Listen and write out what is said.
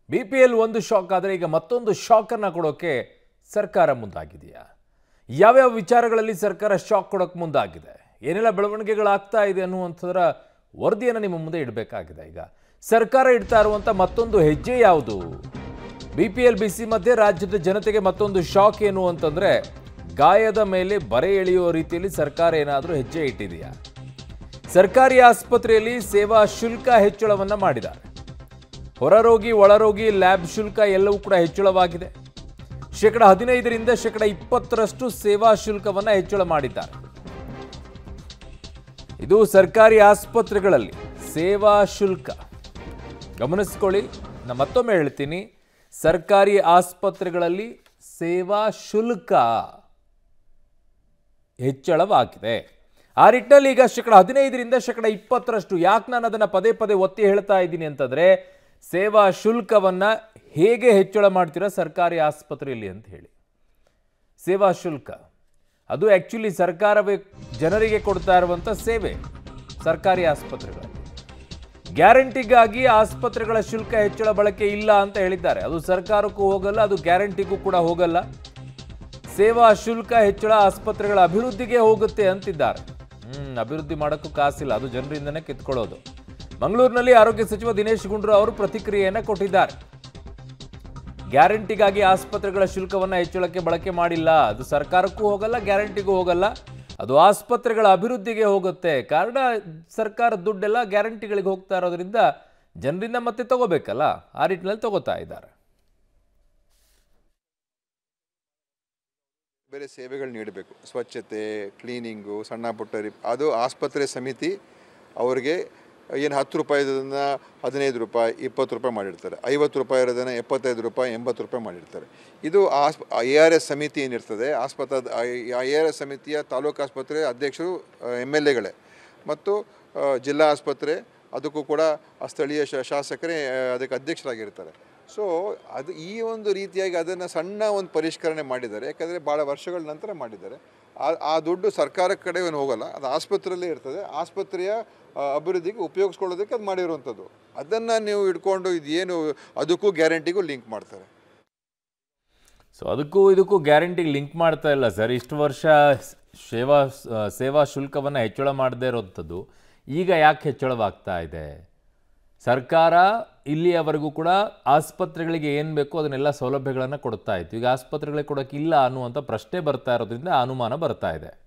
B P L ಒಂದು shock ಆದರೆ ಈಗ ಮತ್ತೊಂದು ಶಾಕನ್ನು ಕೊಡೋಕೆ ಸರ್ಕಾರ ಮುಂದಾಗಿದೆಯಾ ಯಾವ್ಯಾವ ವಿಚಾರಗಳಲ್ಲಿ ಸರ್ಕಾರ ಶಾಕ್ ಕೊಡೋಕೆ ಮುಂದಾಗಿದೆ ಏನೆಲ್ಲ ಬೆಳವಣಿಗೆಗಳಾಗ್ತಾ ಇದೆ ಅನ್ನುವಂಥದ್ರ ವರದಿಯನ್ನು ನಿಮ್ಮ ಮುಂದೆ ಇಡಬೇಕಾಗಿದೆ ಈಗ ಸರ್ಕಾರ ಇಡ್ತಾ ಇರುವಂಥ ಮತ್ತೊಂದು ಹೆಜ್ಜೆ ಯಾವುದು B P L B C ಮಧ್ಯೆ ರಾಜ್ಯದ ಜನತೆಗೆ ಮತ್ತೊಂದು ಶಾಕ್ ಏನು ಅಂತಂದ್ರೆ ಗಾಯದ ಮೇಲೆ ಬರೆ ಎಳೆಯುವ ರೀತಿಯಲ್ಲಿ ಸರ್ಕಾರ ಏನಾದರೂ ಹೆಜ್ಜೆ ಇಟ್ಟಿದೆಯಾ ಸರ್ಕಾರಿ ಆಸ್ಪತ್ರೆಯಲ್ಲಿ ಸೇವಾ ಶುಲ್ಕ ಹೆಚ್ಚಳವನ್ನ ಮಾಡಿದ್ದಾರೆ ಹೊರರೋಗಿ ಒಳರೋಗಿ ಲ್ಯಾಬ್ ಶುಲ್ಕ ಎಲ್ಲವೂ ಕೂಡ ಹೆಚ್ಚಳವಾಗಿದೆ ಶೇಕಡ ಹದಿನೈದರಿಂದ ಶೇಕಡ ಇಪ್ಪತ್ತರಷ್ಟು ಸೇವಾ ಶುಲ್ಕವನ್ನ ಹೆಚ್ಚಳ ಮಾಡಿದ್ದಾರೆ ಇದು ಸರ್ಕಾರಿ ಆಸ್ಪತ್ರೆಗಳಲ್ಲಿ ಸೇವಾ ಶುಲ್ಕ ಗಮನಿಸ್ಕೊಳ್ಳಿ ನಾನು ಮತ್ತೊಮ್ಮೆ ಹೇಳ್ತೀನಿ ಸರ್ಕಾರಿ ಆಸ್ಪತ್ರೆಗಳಲ್ಲಿ ಸೇವಾ ಶುಲ್ಕ ಹೆಚ್ಚಳವಾಗಿದೆ ಆ ನಿಟ್ಟಿನಲ್ಲಿ ಈಗ ಶೇಕಡ ಹದಿನೈದರಿಂದ ಶೇಕಡ ಇಪ್ಪತ್ತರಷ್ಟು ಯಾಕೆ ನಾನು ಅದನ್ನು ಪದೇ ಪದೇ ಒತ್ತಿ ಹೇಳ್ತಾ ಇದ್ದೀನಿ ಅಂತಂದರೆ ಸೇವಾ ಶುಲ್ಕವನ್ನ ಹೇಗೆ ಹೆಚ್ಚಳ ಮಾಡ್ತೀರಾ ಸರ್ಕಾರಿ ಆಸ್ಪತ್ರೆಯಲ್ಲಿ ಅಂತ ಹೇಳಿ ಸೇವಾ ಶುಲ್ಕ ಅದು ಆ್ಯಕ್ಚುಲಿ ಸರ್ಕಾರವೇ ಜನರಿಗೆ ಕೊಡ್ತಾ ಇರುವಂಥ ಸೇವೆ ಸರ್ಕಾರಿ ಆಸ್ಪತ್ರೆಗಳಲ್ಲಿ ಗ್ಯಾರಂಟಿಗಾಗಿ ಆಸ್ಪತ್ರೆಗಳ ಶುಲ್ಕ ಹೆಚ್ಚಳ ಬಳಕೆ ಇಲ್ಲ ಅಂತ ಹೇಳಿದ್ದಾರೆ ಅದು ಸರ್ಕಾರಕ್ಕೂ ಹೋಗಲ್ಲ ಅದು ಗ್ಯಾರಂಟಿಗೂ ಕೂಡ ಹೋಗಲ್ಲ ಸೇವಾ ಶುಲ್ಕ ಹೆಚ್ಚಳ ಆಸ್ಪತ್ರೆಗಳ ಅಭಿವೃದ್ಧಿಗೆ ಹೋಗುತ್ತೆ ಅಂತಿದ್ದಾರೆ ಹ್ಮ್ ಅಭಿವೃದ್ಧಿ ಮಾಡೋಕ್ಕೂ ಕಾಸಿಲ್ಲ ಅದು ಜನರಿಂದನೇ ಕಿತ್ಕೊಳ್ಳೋದು ಮಂಗಳೂರಿನಲ್ಲಿ ಆರೋಗ್ಯ ಸಚಿವ ದಿನೇಶ್ ಗುಂಡೂರಾವ್ ಅವರು ಪ್ರತಿಕ್ರಿಯೆಯನ್ನು ಕೊಟ್ಟಿದ್ದಾರೆ ಗ್ಯಾರಂಟಿಗಾಗಿ ಆಸ್ಪತ್ರೆಗಳ ಶುಲ್ಕವನ್ನ ಹೆಚ್ಚಳಕ್ಕೆ ಬಳಕೆ ಮಾಡಿಲ್ಲ ಅದು ಸರ್ಕಾರಕ್ಕೂ ಹೋಗಲ್ಲ ಗ್ಯಾರಂಟಿಗೂ ಹೋಗಲ್ಲ ಅದು ಆಸ್ಪತ್ರೆಗಳ ಅಭಿವೃದ್ಧಿಗೆ ಹೋಗುತ್ತೆ ಕಾರಣ ಸರ್ಕಾರದ ದುಡ್ಡೆಲ್ಲ ಗ್ಯಾರಂಟಿಗಳಿಗೆ ಹೋಗ್ತಾ ಇರೋದ್ರಿಂದ ಜನರಿಂದ ಮತ್ತೆ ತಗೋಬೇಕಲ್ಲ ಆ ನಿಟ್ಟಿನಲ್ಲಿ ತಗೋತಾ ಇದ್ದಾರೆ ಬೇರೆ ಸೇವೆಗಳು ನೀಡಬೇಕು ಸ್ವಚ್ಛತೆ ಕ್ಲೀನಿಂಗು ಸಣ್ಣ ಪುಟ್ಟ ರಿಪ್ ಅದು ಆಸ್ಪತ್ರೆ ಸಮಿತಿ ಅವ್ರಿಗೆ ಏನು ಹತ್ತು ರೂಪಾಯಿ ಇರೋದನ್ನ ಹದಿನೈದು ರೂಪಾಯಿ ಇಪ್ಪತ್ತು ರೂಪಾಯಿ ಮಾಡಿರ್ತಾರೆ ಐವತ್ತು ರೂಪಾಯಿ ಇರೋದನ್ನ ಎಪ್ಪತ್ತೈದು ರೂಪಾಯಿ ಎಂಬತ್ತು ರೂಪಾಯಿ ಮಾಡಿರ್ತಾರೆ ಇದು ಆಸ್ ಎ ಆರ್ ಎಸ್ ಸಮಿತಿ ಏನಿರ್ತದೆ ಆಸ್ಪತ್ರೆ ಎ ಆರ್ ಎಸ್ ಸಮಿತಿಯ ತಾಲೂಕು ಆಸ್ಪತ್ರೆ ಅಧ್ಯಕ್ಷರು ಎಮ್ ಎಲ್ ಎಗಳೇ ಮತ್ತು ಆ, ಜಿಲ್ಲಾ ಆಸ್ಪತ್ರೆ ಅದಕ್ಕೂ ಕೂಡ ಆ ಸ್ಥಳೀಯ ಶ ಶಾಸಕರೇ ಆ, ಅದಕ್ಕೆ ಅಧ್ಯಕ್ಷರಾಗಿರ್ತಾರೆ ಸೊ ಅದು ಈ ಒಂದು ರೀತಿಯಾಗಿ ಅದನ್ನು ಸಣ್ಣ ಒಂದು ಪರಿಷ್ಕರಣೆ ಮಾಡಿದ್ದಾರೆ ಯಾಕಂದರೆ ಭಾಳ ವರ್ಷಗಳ ನಂತರ ಮಾಡಿದ್ದಾರೆ ಆ ಆ ದುಡ್ಡು ಸರ್ಕಾರ ಕಡೆ ಏನು ಹೋಗಲ್ಲ ಅದು ಆಸ್ಪತ್ರೆಯಲ್ಲೇ ಇರ್ತದೆ ಆಸ್ಪತ್ರೆಯ ಆ, ಅಭಿವೃದ್ಧಿಗೆ ಉಪಯೋಗಿಸ್ಕೊಳ್ಳೋದಕ್ಕೆ ಅದು ಮಾಡಿರುವಂಥದ್ದು ಅದನ್ನು ನೀವು ಇಟ್ಕೊಂಡು ಇದು ಏನು ಅದಕ್ಕೂ ಗ್ಯಾರಂಟಿಗೂ ಲಿಂಕ್ ಮಾಡ್ತಾರೆ ಸೊ ಅದಕ್ಕೂ ಇದಕ್ಕೂ ಗ್ಯಾರಂಟಿಗೆ ಲಿಂಕ್ ಮಾಡ್ತಾ ಇಲ್ಲ ಸರ್ ಇಷ್ಟು ವರ್ಷ ಸೇವಾ ಸೇವಾ ಶುಲ್ಕವನ್ನು ಹೆಚ್ಚಳ ಮಾಡದೇ ಇರೋಂಥದ್ದು ಈಗ ಯಾಕೆ ಹೆಚ್ಚಳವಾಗ್ತಾ ಇದೆ ಸರ್ಕಾರ ಇಲ್ಲಿಯವರೆಗೂ ಕೂಡ ಆಸ್ಪತ್ರೆಗಳಿಗೆ ಏನು ಬೇಕೋ ಅದನ್ನೆಲ್ಲ ಸೌಲಭ್ಯಗಳನ್ನು ಕೊಡ್ತಾ ಇತ್ತು ಈಗ ಆಸ್ಪತ್ರೆಗಳಿಗೆ ಕೊಡೋಕ್ಕಿಲ್ಲ ಅನ್ನುವಂಥ ಪ್ರಶ್ನೆ ಬರ್ತಾ ಇರೋದ್ರಿಂದ ಅನುಮಾನ ಬರ್ತಾ ಇದೆ